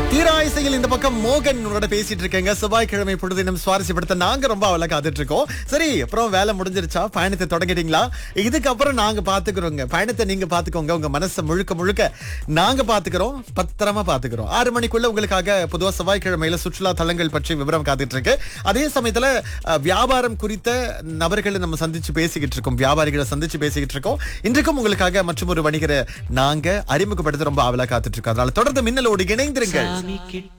தீராயிசையில் இந்த பக்கம் மோகன் உங்களோட பேசிட்டு இருக்கேங்க செவ்வாய்க்கிழமை பொழுதினம் சுவாரஸ்யப்படுத்த நாங்க ரொம்ப அவளை காத்துட்டு இருக்கோம் சரி அப்புறம் வேலை முடிஞ்சிருச்சா பயணத்தை தொடங்கிட்டீங்களா இதுக்கப்புறம் நாங்க பாத்துக்கிறோங்க பயணத்தை நீங்க பாத்துக்கோங்க உங்க மனசை முழுக்க முழுக்க நாங்க பாத்துக்கிறோம் பத்திரமா பாத்துக்கிறோம் ஆறு மணிக்குள்ள உங்களுக்காக பொதுவா செவ்வாய்க்கிழமையில சுற்றுலா தலங்கள் பற்றி விவரம் காத்துட்டு இருக்கு அதே சமயத்துல அஹ், வியாபாரம் குறித்த நபர்களை நம்ம சந்திச்சு பேசிக்கிட்டு இருக்கோம் வியாபாரிகளை சந்திச்சு பேசிக்கிட்டு இருக்கோம் இன்றைக்கும் உங்களுக்காக மற்றும் ஒரு வணிகரை நாங்க அறிமுகப்படுத்த ரொம்ப ஆவலா காத்துட்டு இருக்கோம் அதனால தொடர்ந்து மின்னலோடு இணைந்திருங்கள் சாமி கிட்ட